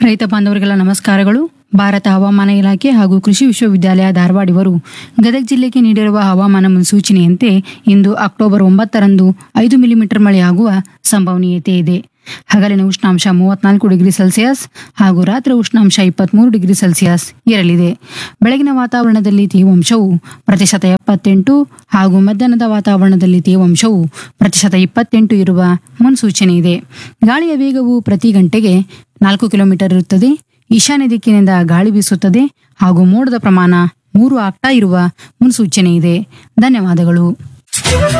ರೈತ ಬಾಂಧವರಿಗೆಲ್ಲ ನಮಸ್ಕಾರಗಳು ಭಾರತ ಹವಾಮಾನ ಇಲಾಖೆ ಹಾಗೂ ಕೃಷಿ ವಿಶ್ವವಿದ್ಯಾಲಯ ಧಾರವಾಡ ಇವರು ಗದಗ ಜಿಲ್ಲೆಗೆ ನೀಡಿರುವ ಹವಾಮಾನ ಮುನ್ಸೂಚನೆಯಂತೆ ಇಂದು ಅಕ್ಟೋಬರ್ ಒಂಬತ್ತರಂದು ಐದು ಮಿಲಿಮೀಟರ್ ಮಳೆಯಾಗುವ ಸಂಭವನೀಯತೆ ಇದೆ ಹಗಲಿನ ಉಷ್ಣಾಂಶ ಮೂವತ್ನಾಲ್ಕು ಡಿಗ್ರಿ ಸೆಲ್ಸಿಯಸ್ ಹಾಗೂ ರಾತ್ರಿ ಉಷ್ಣಾಂಶ ಇಪ್ಪತ್ಮೂರು ಡಿಗ್ರಿ ಸೆಲ್ಸಿಯಸ್ ಇರಲಿದೆ ಬೆಳಗಿನ ವಾತಾವರಣದಲ್ಲಿ ತೇವಾಂಶವು ಪ್ರತಿಶತ ಎಪ್ಪತ್ತೆಂಟು ಹಾಗೂ ಮಧ್ಯಾಹ್ನದ ವಾತಾವರಣದಲ್ಲಿ ತೇವಾಂಶವು ಪ್ರತಿಶತ ಇಪ್ಪತ್ತೆಂಟು ಇರುವ ಮುನ್ಸೂಚನೆ ಇದೆ ಗಾಳಿಯ ವೇಗವು ಪ್ರತಿ ಗಂಟೆಗೆ ನಾಲ್ಕು ಕಿಲೋಮೀಟರ್ ಇರುತ್ತದೆ ಈಶಾನ್ಯ ದಿಕ್ಕಿನಿಂದ ಗಾಳಿ ಬೀಸುತ್ತದೆ ಹಾಗೂ ಮೋಡದ ಪ್ರಮಾಣ ಮೂರು ಆಗ್ತಾ ಇರುವ ಮುನ್ಸೂಚನೆ ಇದೆ ಧನ್ಯವಾದಗಳು